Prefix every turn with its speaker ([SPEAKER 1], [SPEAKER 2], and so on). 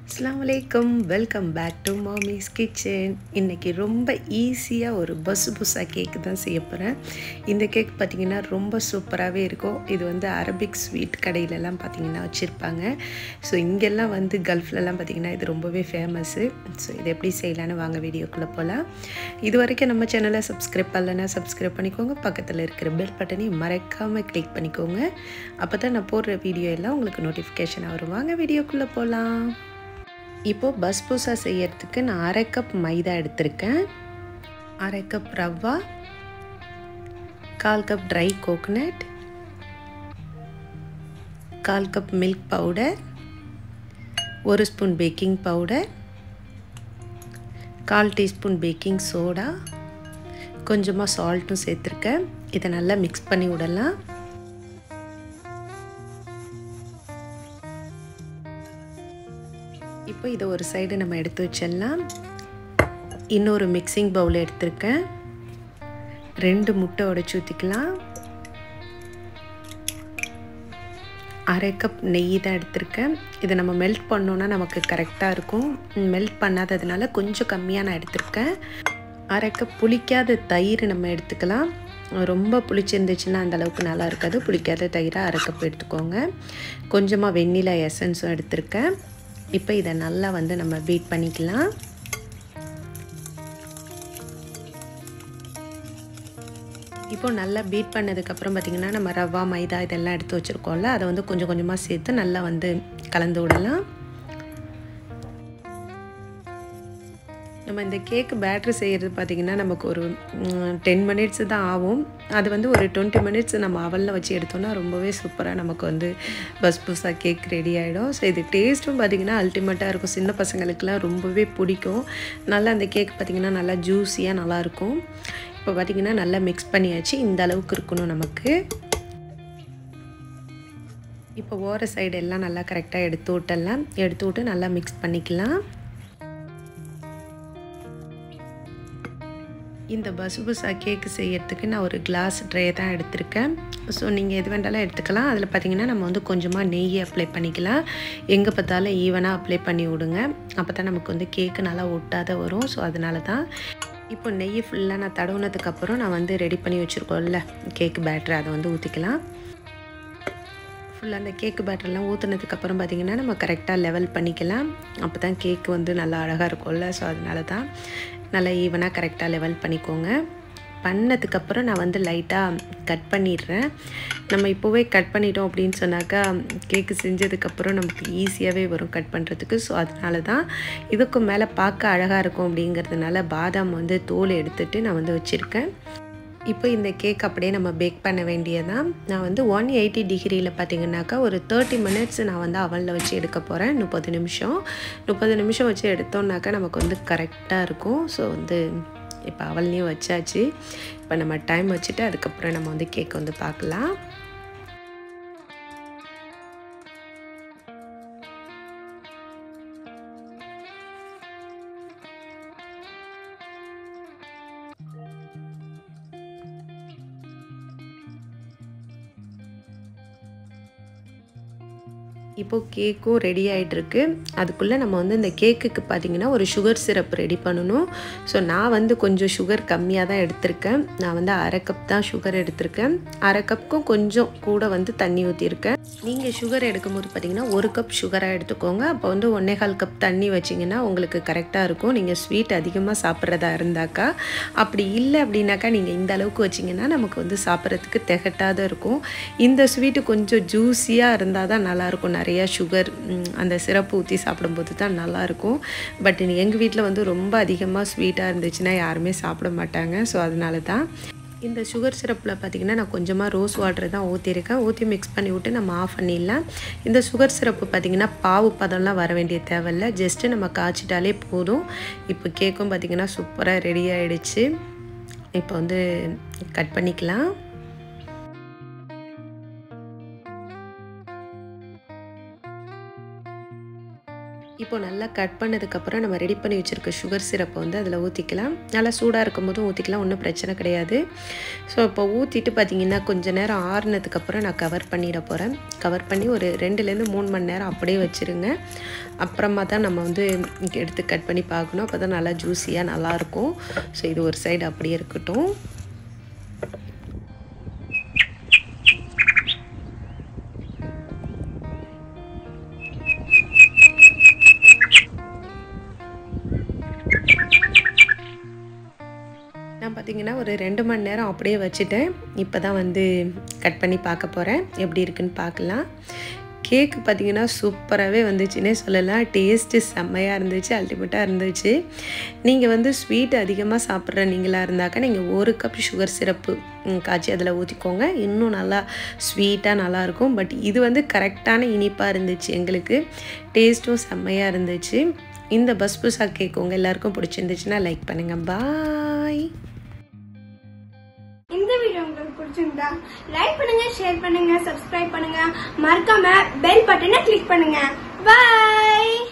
[SPEAKER 1] அஸ்லாம் வலைக்கம் welcome back to Mommy's kitchen இன்றைக்கி ரொம்ப ஈஸியாக ஒரு பஸ்ஸு புஸ்ஸா கேக்கு தான் செய்ய போகிறேன் இந்த கேக் பார்த்திங்கன்னா ரொம்ப சூப்பராகவே இருக்கும் இது வந்து அரபிக் ஸ்வீட் கடையிலலாம் பார்த்திங்கன்னா வச்சுருப்பாங்க ஸோ இங்கெல்லாம் வந்து கல்ஃப்லலாம் பார்த்திங்கன்னா இது ரொம்பவே ஃபேமஸ்ஸு ஸோ இது எப்படி செய்யலான்னு வாங்க வீடியோக்குள்ளே போகலாம் இது வரைக்கும் நம்ம சேனலை சப்ஸ்கிரைப் பண்ணலைன்னா சப்ஸ்கிரைப் பண்ணிக்கோங்க பக்கத்தில் இருக்கிற பெல் பட்டனையும் மறக்காமல் கிளிக் பண்ணிக்கோங்க அப்போ தான் நான் போடுற வீடியோ எல்லாம் உங்களுக்கு நோட்டிஃபிகேஷன் வரும் வாங்க வீடியோக்குள்ளே போகலாம் இப்போது பஸ் பூசா செய்யறதுக்கு நான் அரை கப் மைதா எடுத்திருக்கேன் அரை கப் ரவா கால் கப் ட்ரை கோகனட் கால் கப் மில்க் பவுடர் ஒரு ஸ்பூன் பேக்கிங் பவுடர் கால் டீஸ்பூன் பேக்கிங் சோடா கொஞ்சமாக சால்ட்டும் சேர்த்துருக்கேன் இதை நல்லா மிக்ஸ் பண்ணி விடலாம் இப்போ இதை ஒரு சைடு நம்ம எடுத்து வச்சிடலாம் இன்னொரு மிக்சிங் பவுல் எடுத்திருக்கேன் ரெண்டு முட்டை உடச்சி ஊற்றிக்கலாம் அரை கப் நெய் தான் எடுத்திருக்கேன் இதை நம்ம மெல்ட் பண்ணோன்னா நமக்கு கரெக்டாக இருக்கும் மெல்ட் பண்ணாததுனால கொஞ்சம் கம்மியாக நான் எடுத்திருக்கேன் அரை கப் புளிக்காத தயிர் நம்ம எடுத்துக்கலாம் ரொம்ப புளிச்சிருந்துச்சுன்னா அந்தளவுக்கு நல்லா இருக்காது புளிக்காத தயிராக அரை கப் எடுத்துக்கோங்க கொஞ்சமாக வெண்ணிலா எசன்ஸும் எடுத்திருக்கேன் இப்போ இதை நல்லா வந்து நம்ம பீட் பண்ணிக்கலாம் இப்போ நல்லா பீட் பண்ணதுக்கப்புறம் பார்த்திங்கன்னா நம்ம ரவா மைதா இதெல்லாம் எடுத்து வச்சுருக்கோம்ல அதை வந்து கொஞ்சம் கொஞ்சமாக சேர்த்து நல்லா வந்து கலந்து விடலாம் நம்ம இந்த கேக்கு பேட்ரு செய்கிறது பார்த்திங்கன்னா நமக்கு ஒரு டென் மினிட்ஸு தான் ஆகும் அது வந்து ஒரு டுவெண்ட்டி மினிட்ஸ் நம்ம அவலில் வச்சு எடுத்தோம்னா ரொம்பவே சூப்பராக நமக்கு வந்து பஸ் புஸ்ஸாக கேக் ரெடி ஆகிடும் ஸோ இது டேஸ்ட்டும் பார்த்திங்கன்னா அல்டிமேட்டாக இருக்கும் சின்ன பசங்களுக்குலாம் ரொம்பவே பிடிக்கும் நல்லா அந்த கேக் பார்த்திங்கன்னா நல்லா ஜூஸியாக நல்லாயிருக்கும் இப்போ பார்த்திங்கன்னா நல்லா மிக்ஸ் பண்ணியாச்சு இந்த அளவுக்கு இருக்கணும் நமக்கு இப்போ ஓர சைடு எல்லாம் நல்லா கரெக்டாக எடுத்து விட்டலாம் எடுத்து விட்டு நல்லா மிக்ஸ் பண்ணிக்கலாம் இந்த பசுபுசா கேக்கு செய்யறதுக்கு நான் ஒரு கிளாஸ் ட்ரே தான் எடுத்திருக்கேன் ஸோ நீங்கள் எது வேண்டாலும் எடுத்துக்கலாம் அதில் பார்த்தீங்கன்னா நம்ம வந்து கொஞ்சமாக நெய் அப்ளை பண்ணிக்கலாம் எங்கே பார்த்தாலும் ஈவனாக அப்ளை பண்ணி விடுங்க அப்போ தான் நமக்கு வந்து கேக்கு நல்லா ஒட்டாத வரும் ஸோ அதனால தான் இப்போ நெய் ஃபுல்லாக நான் தடவுனதுக்கப்புறம் நான் வந்து ரெடி பண்ணி வச்சுருக்கோம்ல கேக்கு பேட்ரு அதை வந்து ஊற்றிக்கலாம் ஃபுல்லாக அந்த கேக்கு பேட்டர்லாம் ஊற்றுனதுக்கப்புறம் பார்த்திங்கன்னா நம்ம கரெக்டாக லெவல் பண்ணிக்கலாம் அப்போ தான் கேக்கு வந்து நல்லா அழகாக இருக்கும்ல ஸோ அதனால தான் நல்லா ஈவனாக கரெக்டாக லெவல் பண்ணிக்கோங்க பண்ணதுக்கப்புறம் நான் வந்து லைட்டாக கட் பண்ணிடுறேன் நம்ம இப்போவே கட் பண்ணிட்டோம் அப்படின்னு சொன்னாக்கா கேக்கு செஞ்சதுக்கப்புறம் நமக்கு ஈஸியாகவே வரும் கட் பண்ணுறதுக்கு ஸோ அதனால தான் இதுக்கு மேலே பார்க்க அழகாக இருக்கும் அப்படிங்கிறதுனால பாதாம் வந்து தோல் எடுத்துகிட்டு நான் வந்து வச்சுருக்கேன் இப்போ இந்த கேக் அப்படியே நம்ம பேக் பண்ண வேண்டியதான் நான் வந்து ஒன் எயிட்டி டிகிரியில் பார்த்தீங்கன்னாக்கா ஒரு தேர்ட்டி மினிட்ஸ் நான் வந்து அவனில் வச்சு எடுக்க போகிறேன் முப்பது நிமிஷம் முப்பது நிமிஷம் வச்சு எடுத்தோம்னாக்கா நமக்கு வந்து கரெக்டாக இருக்கும் ஸோ வந்து இப்போ அவல்லையும் வச்சாச்சு இப்போ நம்ம டைம் வச்சுட்டு அதுக்கப்புறம் நம்ம வந்து கேக் வந்து பார்க்கலாம் இப்போது கேக்கும் ரெடி ஆகிட்டுருக்கு அதுக்குள்ளே நம்ம வந்து இந்த கேக்குக்கு பார்த்திங்கன்னா ஒரு சுகர் சிரப் ரெடி பண்ணணும் ஸோ நான் வந்து கொஞ்சம் சுகர் கம்மியாக தான் எடுத்திருக்கேன் நான் வந்து அரை கப் தான் சுகர் எடுத்திருக்கேன் அரை கப்புக்கும் கொஞ்சம் கூட வந்து தண்ணி ஊற்றிருக்கேன் நீங்கள் சுகர் எடுக்கும்போது பார்த்திங்கன்னா ஒரு கப் சுகராக எடுத்துக்கோங்க அப்போ வந்து ஒன்றே கால் கப் தண்ணி வச்சிங்கன்னா உங்களுக்கு கரெக்டாக இருக்கும் நீங்கள் ஸ்வீட் அதிகமாக சாப்பிட்றதா இருந்தாக்கா அப்படி இல்லை அப்படின்னாக்கா நீங்கள் இந்த அளவுக்கு வச்சிங்கன்னா நமக்கு வந்து சாப்பிட்றதுக்கு திகட்டாத இருக்கும் இந்த ஸ்வீட்டு கொஞ்சம் ஜூஸியாக இருந்தால் தான் நல்லாயிருக்கும் நிறையா சுகர் அந்த சிரப்பு ஊற்றி சாப்பிடும்போது தான் நல்லாயிருக்கும் பட் எங்கள் வீட்டில் வந்து ரொம்ப அதிகமாக ஸ்வீட்டாக இருந்துச்சுன்னா யாருமே சாப்பிட மாட்டாங்க ஸோ அதனால தான் இந்த சுகர் சிரப்பில் பார்த்திங்கன்னா நான் கொஞ்சமாக ரோஸ் வாட்டர் தான் ஊற்றிருக்கேன் ஊற்றி மிக்ஸ் பண்ணி விட்டு நம்ம ஆஃப் பண்ணிடலாம் இந்த சுகர் சிரப்பு பார்த்திங்கன்னா பாவு பதம்லாம் வர வேண்டிய தேவையில்ல ஜஸ்ட்டு நம்ம காய்ச்சிட்டாலே போதும் இப்போ கேக்கும் பார்த்திங்கன்னா சூப்பராக ரெடி ஆகிடுச்சு இப்போ வந்து கட் பண்ணிக்கலாம் இப்போ நல்லா கட் பண்ணதுக்கப்புறம் நம்ம ரெடி பண்ணி வச்சுருக்க சுகர் சிரப்பை வந்து அதில் ஊற்றிக்கலாம் நல்லா சூடாக இருக்கும் போதும் ஊற்றிக்கலாம் ஒன்றும் பிரச்சனை கிடையாது ஸோ இப்போ ஊற்றிட்டு பார்த்தீங்கன்னா கொஞ்ச நேரம் ஆறுனதுக்கப்புறம் நான் கவர் பண்ணிட போகிறேன் கவர் பண்ணி ஒரு ரெண்டுலேருந்து மூணு மணி நேரம் அப்படியே வச்சுருங்க அப்புறமா தான் நம்ம வந்து எடுத்து கட் பண்ணி பார்க்கணும் அப்போ தான் நல்லா ஜூஸியாக நல்லாயிருக்கும் ஸோ இது ஒரு சைடு அப்படியே இருக்கட்டும் நான் பார்த்தீங்கன்னா ஒரு ரெண்டு மணி நேரம் அப்படியே வச்சுட்டேன் இப்போ தான் வந்து கட் பண்ணி பார்க்க போகிறேன் எப்படி இருக்குன்னு பார்க்கலாம் கேக்கு பார்த்தீங்கன்னா சூப்பராகவே வந்துச்சுன்னே சொல்லலாம் டேஸ்ட்டு செம்மையாக இருந்துச்சு அல்டிமேட்டாக இருந்துச்சு நீங்கள் வந்து ஸ்வீட் அதிகமாக சாப்பிட்ற நீங்களாக இருந்தாக்கா நீங்கள் ஒரு கப் சுகர் சிரப்பு காய்ச்சி அதில் ஊற்றிக்கோங்க இன்னும் நல்லா ஸ்வீட்டாக நல்லாயிருக்கும் பட் இது வந்து கரெக்டான இனிப்பாக இருந்துச்சு எங்களுக்கு டேஸ்ட்டும் செம்மையாக இருந்துச்சு இந்த பஸ்புசா கேக் உங்கள் எல்லாருக்கும் பிடிச்சிருந்துச்சுன்னா லைக் பண்ணுங்கள் பாய்
[SPEAKER 2] இந்த வீடியோ உங்களுக்கு பிடிச்சிருந்தா லைக் பண்ணுங்க ஷேர் பண்ணுங்க சப்ஸ்கிரைப் பண்ணுங்க மறக்காம பெல் பட்டனை கிளிக் பண்ணுங்க பை